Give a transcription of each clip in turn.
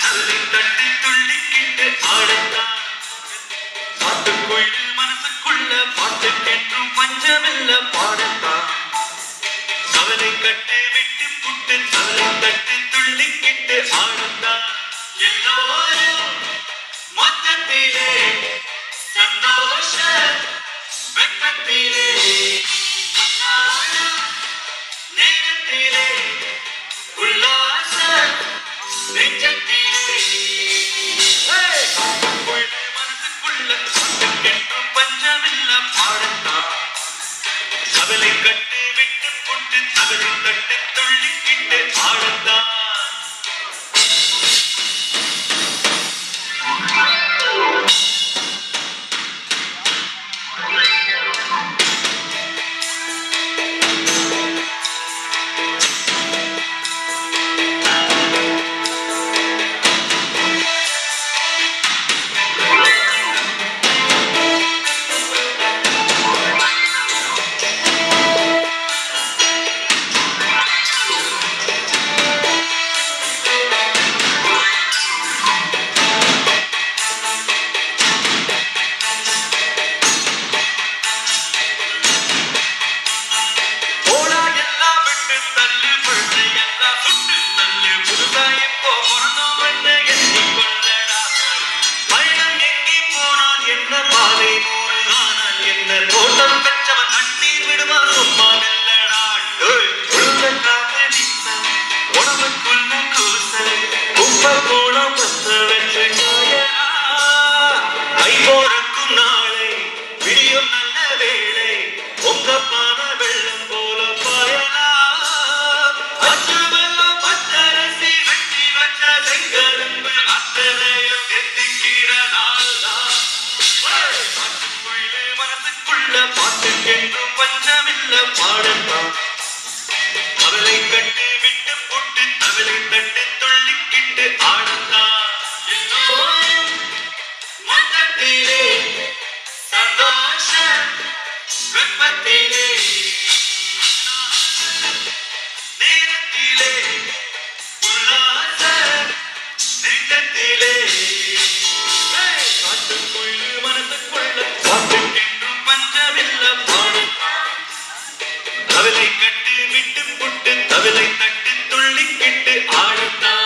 தள்ளி தட்டி துள்ளிக்கிட்டு ஆடத்தான் பாட்டுக்குயில் மனசுக்குள்ள பாட்டுக்கென்றும் பஞ்சமில்ல பாடத்தான் கவலை கட்டு விட்டு புட்டு தலை தட்டு துள்ளிக்கிட்டு ஆடத்தான் எல்லோரும் மொத்தத்திலே சந்தோஷ வெப்பத்திலே நேரத்திலே உல்லாச நெஞ்சத்திலே குயிலு மனசுக்குள்ள என்றும் பஞ்சமில்ல பாடத்தான் கவலை கட்டு விட்டு புட்டு தகடு தட்டு துள்ளிக்கிட்டு ஆடத்தான் போடா எல்லாம் விட்டு தள்ளு பழுது எல்லாம் சுட்டு தள்ளு புதுசா இப்போ பிறந்தோம் என்ன எண்ணிக்கொள்ளடா பயணம் எங்கே போனால் என்ன பாதை நூறு ஆனால் என்ன தோட்டம் பெற்றவன் கண்ணீர் விடுவான் சும்மா வெல்லடா டேய், உள்ள காதலித்தான், உடம்புக்குள்ள கூசல், குப்பை கூட பத்த வச்சு காயலா. கை போறக்கும் நாளை விடியும் நல்ல வேளை உங்க பான வெள்ளம் போல பாயலாம் அச்சு வெள்ளம் பச்சரிசி வெட்டி வச்ச செங்கரும்பு அத்தனையும் எத்திக்கிற நாள் தான் பாட்டுக்குள்ளே மனசுக்குள்ள பாட்டுக்கென்றும் பஞ்சமில்ல பாடத்தான் அவளை கட்டு விட்டு போட்டு அவளை தட்டு துள்ளிக்கிட்டு ஆடத்தான் எல்லோரும் மொத்தத்திலே சந்தோஷ வெப்பத்திலே நேரத்திலே உல்லாச நெஞ்சத்திலே ஏய், காட்டுக்குள்ளு மனசுக்குள்ள பாட்டுக்கென்றும் பஞ்சமில்ல பாடத்தான் கவலை கட்டு விட்டு புட்டு கவலை தட்டு துள்ளிக்கிட்டு ஆடத்தான்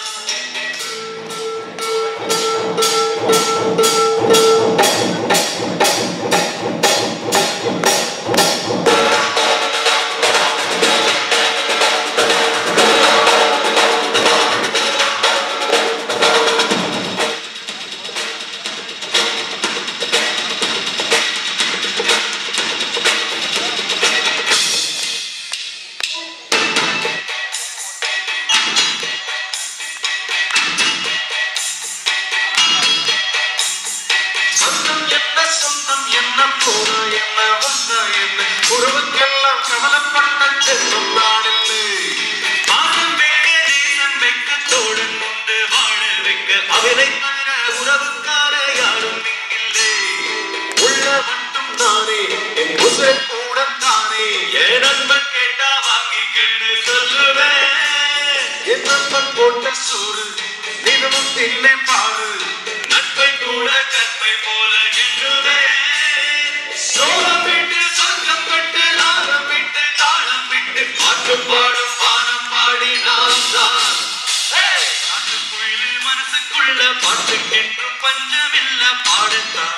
சொந்தம் என்ன சொந்தம் என்ன போன என்ன வந்த என்ன உறவுக்கெல்லாம் கவலைப்பட்ட செல்வம் நாடில்லை பாசம் வைக்க தேசம் வைக்க தோழன் உண்டு வாழ வைக்க அவரை தவிர உறவுக்கார யாரும் இங்கில்லை உள்ள மட்டும் தானே என் உசுரை கூட தானே என் நண்பன் கேட்டா வாங்கிக்கன்னு சொல்லுவேன் என் நண்பன் போட்ட சூடு தினமும் தின்னை பாரு நட்பை கூட கற்பை போல எண்ணுவேன் சோளம் விட்டு சொர்க்கம் விட்டு நாளம் விட்டு தாளம் விட்டு பாட்டு பாடும் வானம் பாடி நாம் தான் காட்டுக்குயில் மனசுக்குள்ள பாட்டுக்கென்றும் பஞ்சமில்ல பாடத்தான்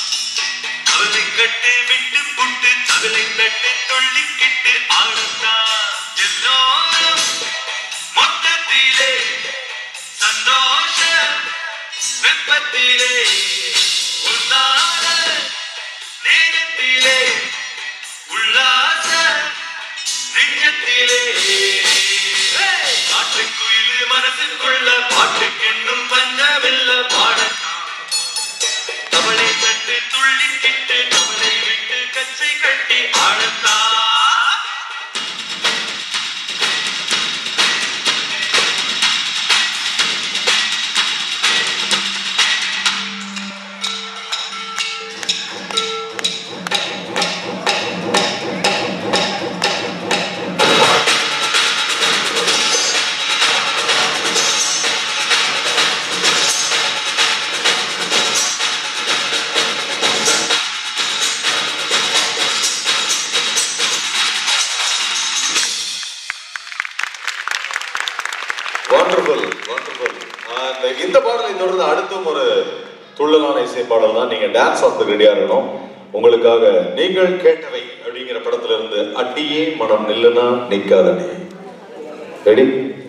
கவலை கட்டு விட்டு புட்டு தகலை தட்டு துள்ளிக்கிட்டு ஆடத்தான் எல்லோரும் மொத்தத்திலே சந்தோஷ வெப்பத்திலே உன்னால நேரத்திலே உல்லாச நெஞ்சத்திலே ஏய், காட்டுக்குயில் மனசுக்குள்ள பாட்டுக்கென்றும் பஞ்சமில்ல பாடத்தான் கவலை கட்டு துள்ளிக்கிட்டு கவலை விட்டு கச்சை கட்டி ஆடத்தான் Thank wonderful. And இந்த பாடலை தொடர்ந்து அடுத்தும் ஒரு துள்ளலான இசை பாடல் தான் நீங்க டான்ஸ் ஆடுறதுக்கு ரெடியா இருக்கணும் உங்களுக்காக நீங்கள் கேட்டவை அப்படிங்கிற படத்துல இருந்து அடியே மனம் நில்லுனா நிக்காதடி ரெடி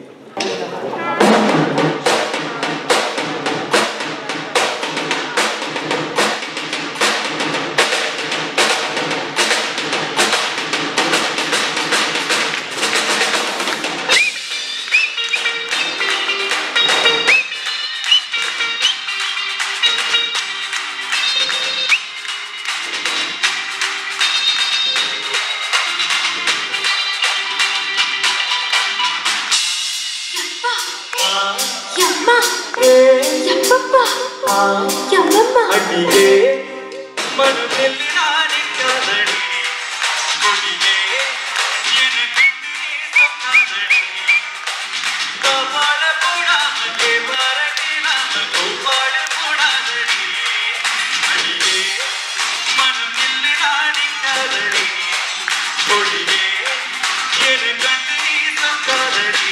ಯಮ್ಮ ಯಪ್ಪಪ್ಪ ಯಮ್ಮಮ್ಮ அடியே மனதில் நான் காதடி கொடியே எனக்கு காதடி கபால போடாம கேவரட்டினாம கோபால போடாதடி அடியே மனதில் நான் காதடி கொடியே எனக்கு காதடி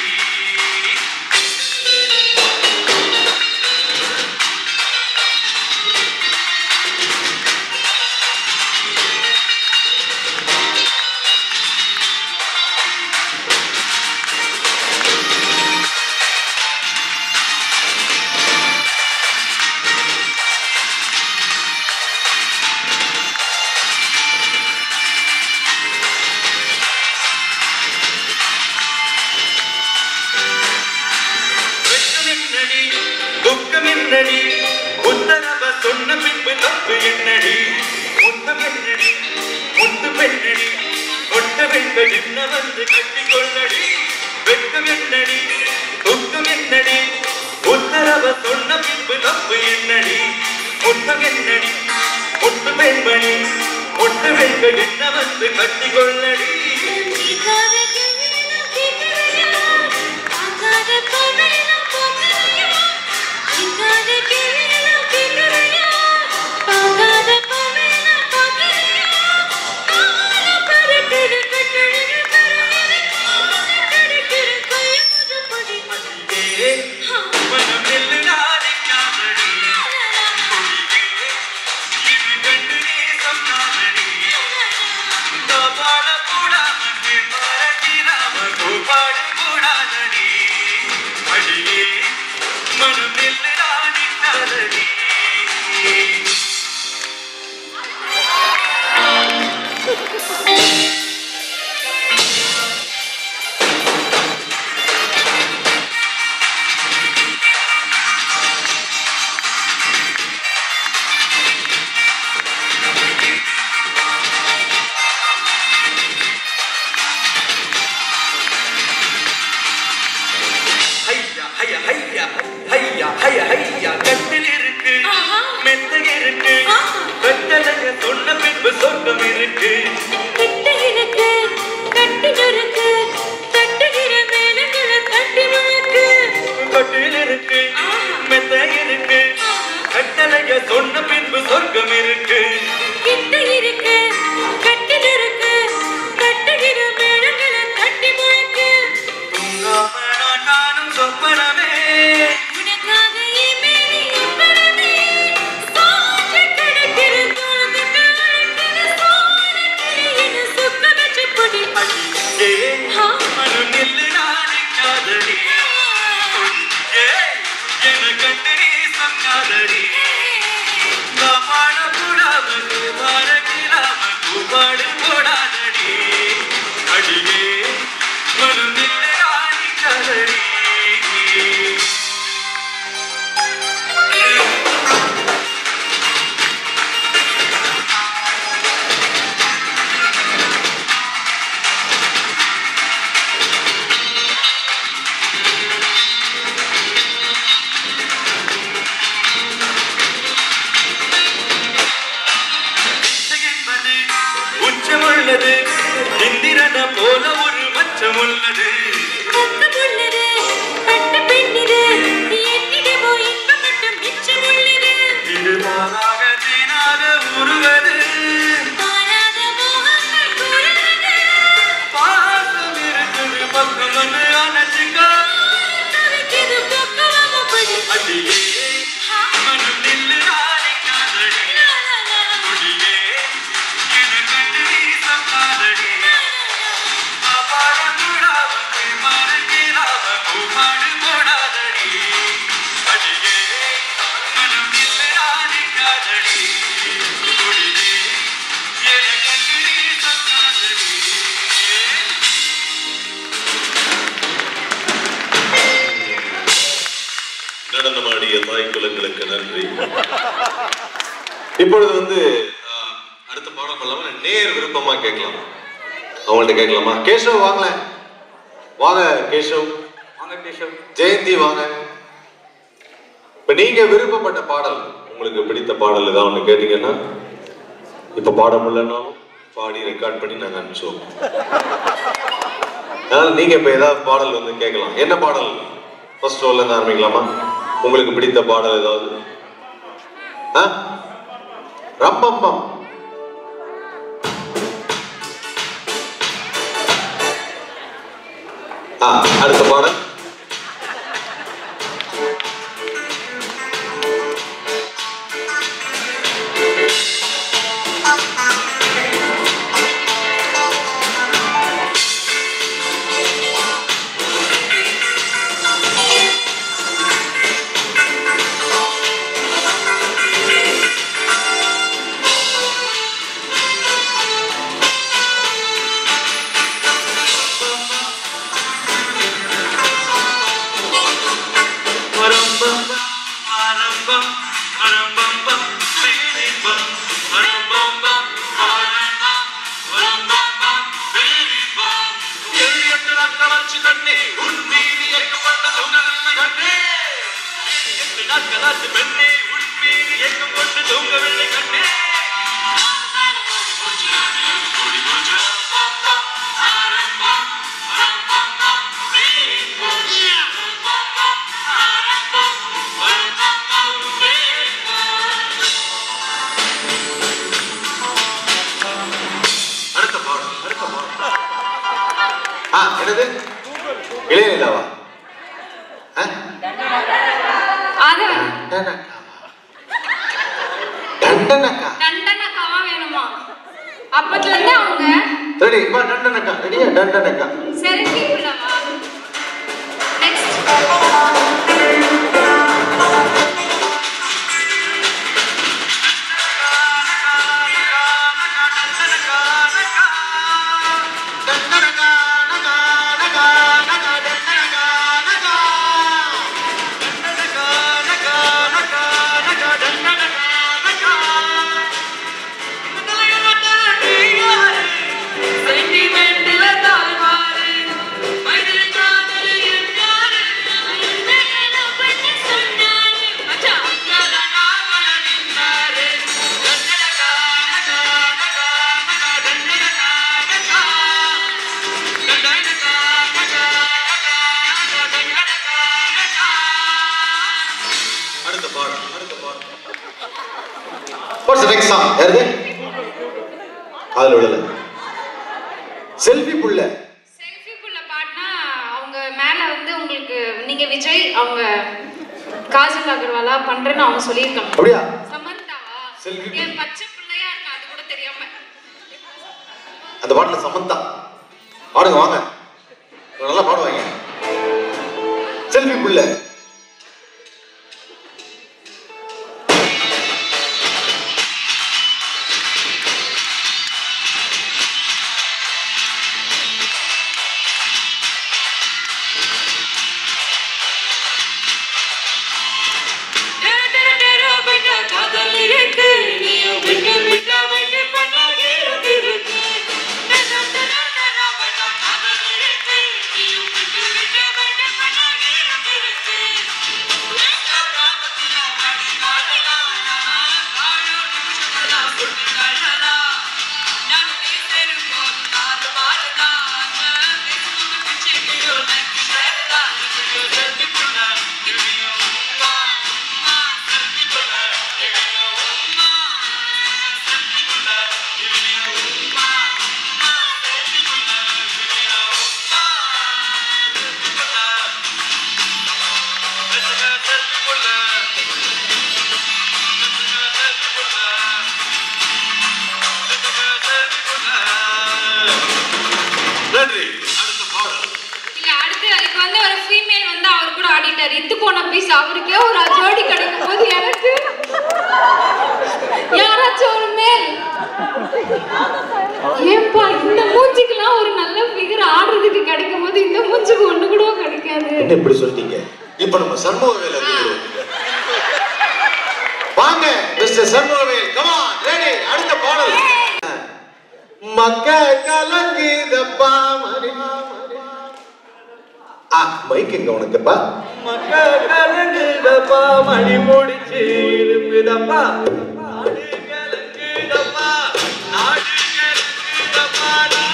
வெட்கமென்னடி துக்கமென்னடி உத்தரவ சொன்ன பின்பு தப்பு என்னடி முத்தம் என்னடி முத்து பெண்ணடி கொட்ட பெண்கள் என்ன வந்து கட்டி கொள்ளடி வெட்கம் என்னடி துக்கம் என்னடி உத்தரவ சொன்ன பின்பு தப்பு என்னடி முத்தம் என்னடி முத்து பெண்மணி முட்டு பெண்கள் என்ன வந்து கட்டி கொள்ளடி நீகாத கேள்வினா கேட்கலையா ஆகாத பார்வைனா பார்க்கலையா நீகாத கேள்வினா கேட்கலையா ஆகாத பார்வைனா பார்க்கலையா கால பறக்குது கட்டழகு கரையில கிடைக்கிற கையுது படி ஏ, மனம் நெல்லுடாதே காதடி கொடியே, இது கண்டு நேசம் காதடி கபால போடாம பாரட்டினாம கோபாடு போடாதடி அடியே மனம் நெல்லுடாதே காதடி ஐயா ஐயா ஐயா ஐயா ஐயா ஐயா கட்டில் இருக்கு ஆஹா. மெத்த இருக்கு ஆஹா. வெத்தலைய சொன்ன பின்பு சொர்க்கம் இருக்கு கிட்ட இருக்கு கட்டி இருக்கு தட்டுகிற மேலங்களை தட்டி முழுக்கு கட்டில் இருக்கு ஆஹா. மெத்த இருக்கு கட்டளைய சொன்ன பின்பு சொர்க்கம் இருக்கு கிட்ட இருக்கு கட்டி இருக்கு தட்டுகிற மேலங்களை தட்டி முழுக்கு தூங்காம நான் காணும் சொப்பனமே உனக்காக என் மேலே எப்படமே சாஞ்சு கிடக்கிற தோளுக்கு அழைக்கிற சோழ கிளியின் சுக்க வச்சு பொடி அடியே ஆ. மனம் நில்லு நானே காதடி ஏ என கண்டு நீ சொன்னாதடி கபாட போடாம பாரட்டினாம கூப்பாடு போடாதடி அடியே மனம் நில்லு நானே காதடி என்பது உச்சமுள்ளது இந்திரன போல ஒரு மச்சம் உள்ளது பக்கமுள்ளது பட்டு பெண்ணிது என்னிடமோ இன்பம் மட்டும் மிச்சமுள்ளது இது மாறாக தேனாக உருவது மாறாத மோகங்கள் கூறுவது பாசம் இருக்குது பக்கம் வந்து அணைச்சுக்கோ தவிக்கிறது நடனமாடிய தாய் குலங்களுக்கு நன்றி இப்பொழுது வந்து ஆஹ், அடுத்த பாடம் இல்லாம நேர் விருப்பமா கேட்கலாம் அவங்கள்ட்ட கேட்கலாமா கேசவ் வாங்கல வாங்க கேசவ் வாங்க கேஷவ் ஜெயந்தி வாங்க இப்ப நீங்க விருப்பப்பட்ட பாடல் உங்களுக்கு பிடித்த பாடல் ஏதாவது ஒண்ணு கேட்டீங்கன்னா இப்ப பாட முடியலனாலும் பாடி ரெக்கார்ட் பண்ணி நாங்க அனுப்பிச்சுவோம் அதனால நீங்க இப்ப ஏதாவது பாடல் வந்து கேட்கலாம் என்ன பாடல் ஃபர்ஸ்ட் ரோல்ல இருந்து ஆரம்பிக்கலாமா உங்களுக்கு பிடித்த பாடல் ஏதாவது ஆ? ரம்பம்பம் ஆ அடுத்த பாடல் தூங்கவில்லை கண்ணே அடுத்த பாடல் அடுத்த பாடல் ஆ என்னது இளையநிலாவா ஆ? அதான் டண்டனக்காவா? டண்டனக்கா தண்டனக்காவா வேணுமா அப்பத்துல இருந்து அவங்க ரெடி வா டண்டனக்கா ரெடியா டண்டனக்கா செல்ஃபி புள்ளவா நெக்ஸ்ட் அடுத்த பாடல் அடுத்த பாடல் வாட்ஸ் நெக்ஸ்ட் சாங் யாருது காதுல விழல செல்ஃபி புள்ள செல்ஃபி புள்ள பாட்னா அவங்க மேல வந்து உங்களுக்கு நீங்க விஜய் அவங்க காஜல் அகர்வாலா பண்றேன்னு அவங்க சொல்லியிருக்காங்க அப்படியா சமந்தாவா Selfie என் பச்சை பிள்ளையா இருக்கு அது கூட தெரியாம அந்த பாட்டுல சமந்தா பாடுங்க வாங்க நல்லா பாடுவாங்க செல்ஃபி புள்ள நன்றி அடுத்த பாடல் இல்ல அடுத்து இப்ப வந்து ஒரு ஃபீமேல் வந்து அவர் கூட ஆடிட்டார் இத்து போன பீஸ் அவருக்கே ஒரு ஜோடி கிடைக்கும் போது எனக்கு யாராச்சும் ஒரு மேல் ஏன்பா இந்த மூஞ்சிக்கெல்லாம் ஒரு நல்ல ஃபிகர் ஆடுறதுக்கு கிடைக்கும் போது இந்த மூஞ்சிக்கு ஒண்ணு கூட கிடைக்காது என்ன இப்படி சொல்லிட்டீங்க இப்ப நம்ம சண்முக வேலை மிஸ்டர் சண்முகவேல் கமான் ரெடி அடுத்த பாடல் மக்க கலங்குதப்பா மணி ஆ மைக் எங்க உனக்குப்பா மக்க கலங்குதப்பா மணி முடிச்சு இருப்புதப்பா நாடு கலங்குதப்பா நாடு கலங்குதப்பா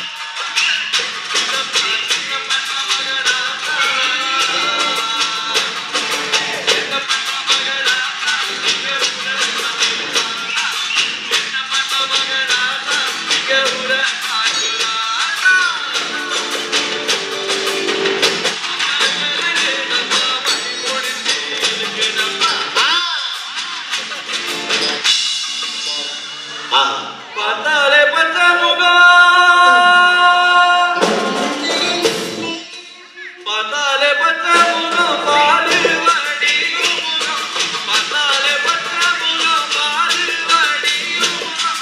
ஆ பார்த்தாலே பச்சை முகம் பார்த்தாலே பச்சை முகம் பாடு வடியும் முகம் பார்த்தாலே பச்சை முகம் பாடு வடியும் முகம்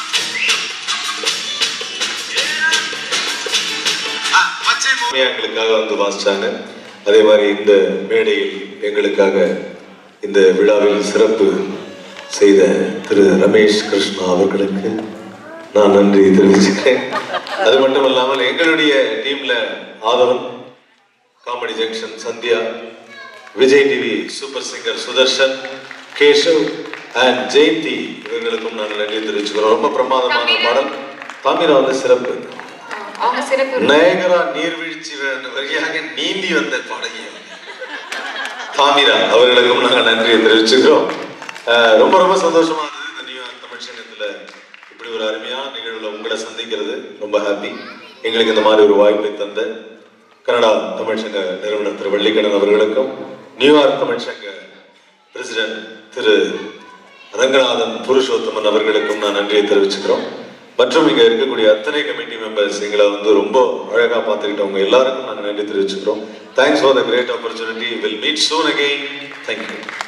உண்மையா எங்களுக்காக வந்து வாசிச்சாங்க அதே மாதிரி இந்த மேடையில் எங்களுக்காக இந்த விழாவில் சிறப்பு செய்த திரு ரமேஷ் கிருஷ்ணா அவர்களுக்கு நான் நன்றி தெரிவிச்சுக்கிறேன் அது மட்டும் இல்லாமல் எங்களுடைய டீம்ல Aadhavan comedy junction Sandhya Vijay TV super singer Sudharshan Keshav and Jayanthi இவர்களுக்கும் நான் நன்றி தெரிவிச்சுக்கிறோம் ரொம்ப பிரமாதமான பாடல் தாமிரா வந்து சிறப்பு அவங்க சிறப்பு நயகரா நீர்வீழ்ச்சி வே- வழியாக நீந்தி வந்த பாடகி அவங்க. தாமிரா அவர்களுக்கும் நாங்கள் நன்றியை தெரிவிச்சுக்கிறோம் அஹ் ரொம்ப ரொம்ப சந்தோஷமா இருந்தது இந்த நியூயார்க் தமிழ் சங்கத்துல இப்படி ஒரு அருமையான நிகழ்வுல உங்களை சந்திக்கிறது ரொம்ப ஹாப்பி எங்களுக்கு இந்த மாதிரி ஒரு வாய்ப்பை தந்த கனடா தமிழ் சங்க நிறுவனர் திரு வள்ளிக்கண்ணன் அவர்களுக்கும் நியூயார்க் தமிழ் சங்க பிரசிடென்ட் திரு ரங்கநாதன் புருஷோத்தமன் அவர்களுக்கும் நான் நன்றியை தெரிவிச்சுக்கிறோம் மற்றும் இங்க இருக்கக்கூடிய அத்தனை கமிட்டி மெம்பர்ஸ் எங்களை வந்து ரொம்ப அழகா பார்த்துக்கிட்டவங்க எல்லாருக்கும் நாங்கள் நன்றி தெரிவிச்சுக்கிறோம் thanks for the great opportunity will meet soon again thank you